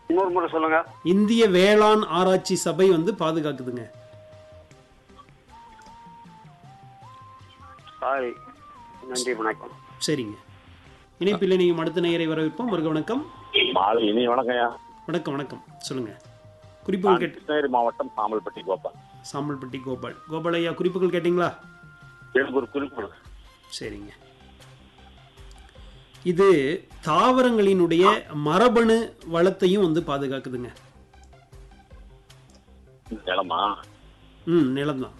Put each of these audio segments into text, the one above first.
இன்னொரு முறை சொல்லுங்க இந்திய வேளாண் ஆராய்ச்சி சபை வந்து பாதுகாக்குதுங்க சாரி நன்றி வணக்கம் சரிங்க இணைப்பில் நீங்கள் அடுத்த நேயரை வரவேற்போம் வருக வணக்கம் மாலை இனி வணக்கம்யா வணக்கம் வணக்கம் சொல்லுங்க குறிப்புகள் கேட்டு கிருஷ்ணகிரி மாவட்டம் சாம்பல்பட்டி கோபால் சாம்பல்பட்டி கோபால் கோபால் ஐயா குறிப்புகள் கேட்டிங்களா எனக்கு ஒரு குறிப்பு சரிங்க இது தாவரங்களினுடைய மரபணு வளத்தையும் வந்து பாதுகாக்குதுங்க நிலமா ம் நிலம்தான்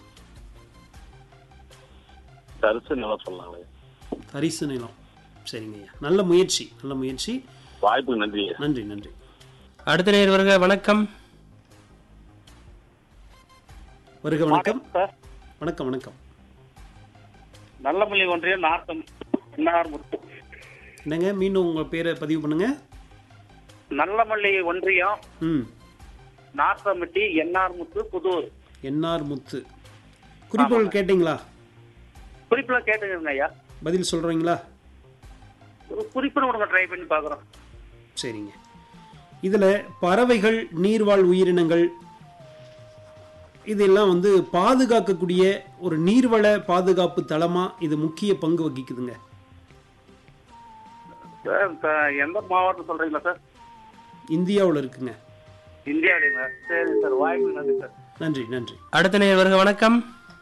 தரிசு நிலம் சொல்லலாங்களே தரிசு நிலம் சரிங்க ஐயா நல்ல முயற்சி நல்ல முயற்சி வாய்ப்புக்கு நன்றி நன்றி நன்றி அடுத்த நேர் வருக வணக்கம் வருக வணக்கம் சார் வணக்கம் வணக்கம் நல்லமல்லி ஒன்றியம் நார்த்தம் என்ஆர் முத்து என்னங்க மீண்டும் உங்கள் பேரை பதிவு பண்ணுங்க நல்லமல்லி ஒன்றியம் ம் நார்த்தம்பட்டி என்ஆர் முத்து புதூர் என்ஆர் முத்து குறிப்புகள் கேட்டிங்களா குறிப்புல கேட்டுக்கிறேங்க ஐயா பதில் சொல்கிறீங்களா ஒரு குறிப்புன்னு கொடுங்க ட்ரை பண்ணி பார்க்குறோம் சரிங்க இதில் பறவைகள் நீர்வாழ் உயிரினங்கள் இதெல்லாம் வந்து பாதுகாக்கக்கூடிய ஒரு நீர்வள பாதுகாப்பு தளமாக இது முக்கிய பங்கு வகிக்குதுங்க சார் சார், எந்த மாவட்டம் சொல்றீங்களா சார் இந்தியாவில் இருக்குங்க இந்தியாவிலேங்க சரி சார் வாய்ப்பு நன்றி சார் நன்றி நன்றி அடுத்த நேர் வருக வணக்கம்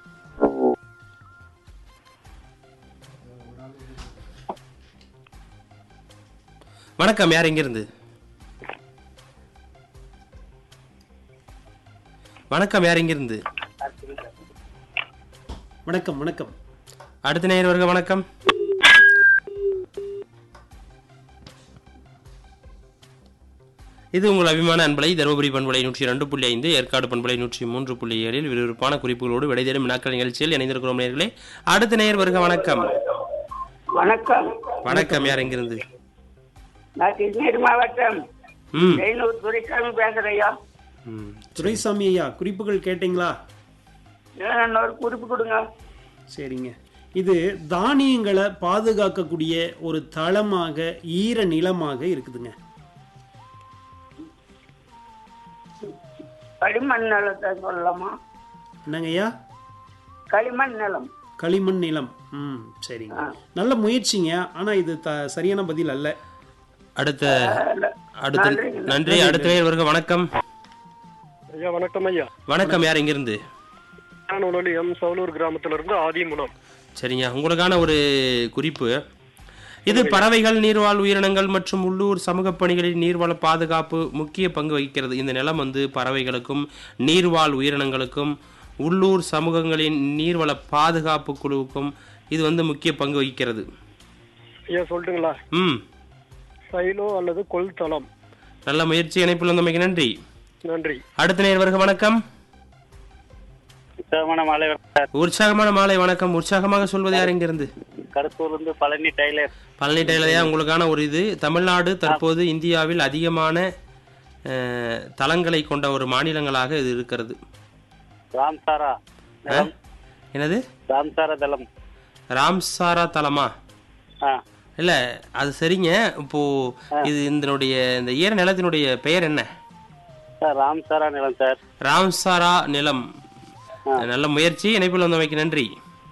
வணக்கம் யார் எங்கிருந்து வணக்கம் யார் எங்கிருந்து வணக்கம் வணக்கம் அடுத்த நேர் வருக வணக்கம் இது உங்கள் அபிமான அன்பலை தருமபுரி பண்பலை நூற்றி ரெண்டு புள்ளி ஐந்து ஏற்காடு பண்பலை நூற்றி மூன்று புள்ளி ஏழில் விறுவிறுப்பான குறிப்புகளோடு விடை தேடும் வினாக்கள் நிகழ்ச்சியில் இணைந்திருக்கிறோம் நேர்களே அடுத்த நேர் வருக வணக்கம் வணக்கம் வணக்கம் யார் எங்கிருந்து நான் கிருஷ்ணகிரி மாவட்டம் ம் ஐநூறு துரைசாமி பேசுறையா ம் துரைசாமி ஐயா குறிப்புகள் கேட்டிங்களா இன்னொரு குறிப்பு கொடுங்க சரிங்க இது தானியங்களை பாதுகாக்கக்கூடிய ஒரு தளமாக ஈர நிலமாக இருக்குதுங்க களிமண் நிலத்தை சொல்லலாமா என்னங்க ஐயா களிமண் நிலம் களிமண் நிலம் ம் சரிங்க நல்ல முயற்சிங்க ஆனால் இது த சரியான பதில் அல்ல அடுத்த அடுத்த நன்றி அடுத்த நேர் வருக வணக்கம் ஐயா வணக்கம் ஐயா வணக்கம் யார் எங்கிருந்து நான் உடனே எம் சவுலூர் கிராமத்துல இருந்து ஆதிமுனம் சரிங்க உங்களுக்கான ஒரு குறிப்பு இது பறவைகள் நீர்வாழ் உயிரினங்கள் மற்றும் உள்ளூர் சமூக பணிகளில் நீர்வள பாதுகாப்பு முக்கிய பங்கு வகிக்கிறது இந்த நிலம் வந்து பறவைகளுக்கும் நீர்வாழ் உயிரினங்களுக்கும் உள்ளூர் சமூகங்களின் நீர்வள பாதுகாப்பு குழுவுக்கும் இது வந்து முக்கிய பங்கு வகிக்கிறது ஐயா சொல்லட்டுங்களா ம் சைலோ அல்லது கொள்தளம் நல்ல முயற்சி இணைப்பில் வந்தமைக்கு நன்றி நன்றி அடுத்த நேர் வருக வணக்கம் உற்சாகமான மாலை சார் உற்சாகமான மாலை வணக்கம் உற்சாகமாக சொல்வது யார் இங்கிருந்து கருத்தூர்ல இருந்து பழனி டைலர் பழனி டெய்லரையா உங்களுக்கான ஒரு இது தமிழ்நாடு தற்போது இந்தியாவில் அதிகமான அஹ், தலங்களை கொண்ட ஒரு மாநிலங்களாக இது இருக்கிறது ராம்சாரா அஹ்? என்னது ராம்சாரா தளம் ராம்சாரா தலமா ஆ இல்ல அது சரிங்க இப்போ இது இதனுடைய இந்த ஈர நிலத்தினுடைய பெயர் என்ன சார் ராம்சாரா நிலம் சார் ராம்சாரா நிலம் நல்ல முயற்சி இணைப்பில் வந்தமைக்கு நன்றி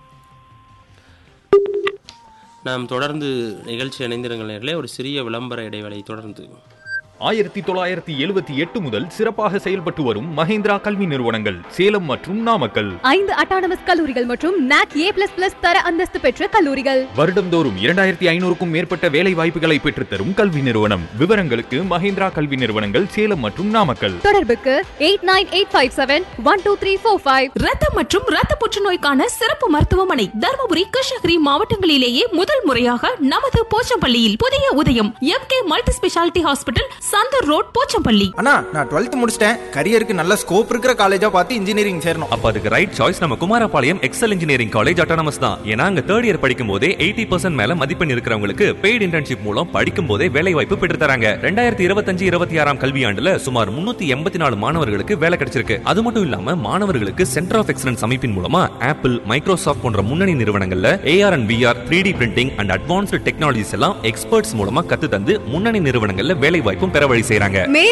நாம் தொடர்ந்து நிகழ்ச்சி இணைந்திருங்கள் நேர்களே ஒரு சிறிய விளம்பர இடைவேளை தொடர்ந்து ஆயிரத்தி தொள்ளாயிரத்தி எழுபத்தி எட்டு முதல் சிறப்பாக செயல்பட்டு வரும் மஹேந்திரா கல்வி நிறுவனங்கள் சேலம் மற்றும் நாமக்கல் ஐந்து அட்டானமஸ் கல்லூரிகள் மற்றும் நாக் ஏ பிளஸ் பிளஸ் தர அந்தஸ்து பெற்ற கல்லூரிகள் வருடம்தோறும் இரண்டாயிரத்தி ஐநூறுக்கும் மேற்பட்ட வேலை வாய்ப்புகளை பெற்றுத்தரும் கல்வி நிறுவனம் விவரங்களுக்கு மஹேந்திரா கல்வி நிறுவனங்கள் சேலம் மற்றும் நாமக்கல் தொடர்புக்கு eight nine eight five seven one two three four five ரத்தம் மற்றும் ரத்த புற்றுநோய்க்கான சிறப்பு மருத்துவமனை தருமபுரி கிருஷ்ணகிரி மாவட்டங்களிலேயே முதல் முறையாக நமது போச்சம்பள்ளியில் புதிய உதயம் M K multi speciality hospital Santhur road Pochampalli அண்ணா நான் டுவெல்த் முடிச்சிட்டேன் கரியருக்கு நல்ல ஸ்கோப் இருக்கிற காலேஜா பார்த்து இன்ஜினியரிங் சேரணும் அப்ப அதுக்கு ரைட் சாய்ஸ் நம்ம Kumarapalayam Excel engineering college autonomous தான் ஏன்னா அங்க தேர்ட் இயர் படிக்கும் போதே எயிட்டி பர்சன்ட் மேல மதிப்பெண் இருக்கிறவங்களுக்கு பெய்டு இன்டர்ன்ஷிப் மூலம் படிக்கும் போதே வேலை வாய்ப்பு பெற்று தராங்க ரெண்டாயிரத்தி இருபத்தஞ்சு இருபத்தி ஆறாம் கல்வியாண்டுல சுமார் முன்னூத்தி எண்பத்தி நாலு மாணவர்களுக்கு வேலை கிடைச்சிருக்கு அது மட்டும் இல்லாம மாணவர்களுக்கு சென்டர் ஆஃப் எக்ஸலன்ஸ் அமைப்பின் மூலமா ஆப்பிள் மைக்ரோசாஃப்ட் போன்ற முன்னணி நிறுவனங்கள்ல A R and V R three D printing and advanced technologies எல்லாம் எக்ஸ்பர்ட்ஸ் மூலமா கத்து தந்து முன்னணி நிறுவனங்கள்ல வேலை வாய்ப்பும் பெற வழி செய்றாங்க மேலும்